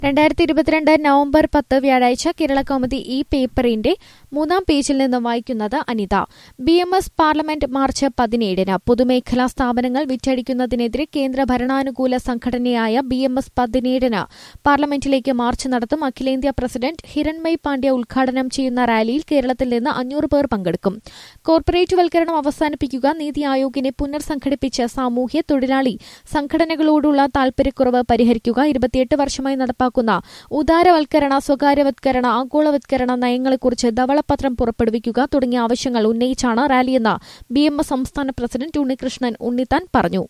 രണ്ടായിരത്തി ഇരുപത്തിരണ്ട് നവംബർ പത്ത് വ്യാഴാഴ്ച കേരള കൗമുദി ഈ പേപ്പറിന്റെ മൂന്നാം പേജിൽ നിന്ന് വായിക്കുന്നത് Anitha B M S parliament march പതിനേഴിന് പൊതുമേഖലാ സ്ഥാപനങ്ങൾ വിറ്റഴിക്കുന്നതിനെതിരെ കേന്ദ്ര ഭരണാനുകൂല സംഘടനയായ ബി എം എസ് പതിനേഴിന് പാർലമെന്റിലേക്ക് മാർച്ച് നടത്തും അഖിലേന്ത്യാ പ്രസിഡന്റ് ഹിരൺമയ് പാണ്ഡ്യ ഉദ്ഘാടനം ചെയ്യുന്ന റാലിയിൽ കേരളത്തിൽ നിന്ന് അഞ്ഞൂറ് പേർ പങ്കെടുക്കും കോർപ്പറേറ്റ് വൽക്കരണം അവസാനിപ്പിക്കുക നീതി ആയോഗിനെ പുനർസംഘടിപ്പിച്ച് സാമൂഹ്യ തൊഴിലാളി സംഘടനകളോടുള്ള താൽപര്യക്കുറവ് പരിഹരിക്കുക ഇരുപത്തിയെട്ട് വർഷമായി നടപ്പാക്കുന്ന ഉദാരവൽക്കരണ സ്വകാര്യവത്കരണ ആഗോളവത്കരണ നയങ്ങളെക്കുറിച്ച് ധവളപത്രം പുറപ്പെടുവിക്കുക തുടങ്ങിയ ആവശ്യങ്ങൾ ഉന്നയിച്ചാണ് റാലിയെന്ന് ബി എം എസ് സംസ്ഥാന പ്രസിഡന്റ് ഉണ്ണികൃഷ്ണൻ ഉണ്ണിത്താൻ പറഞ്ഞു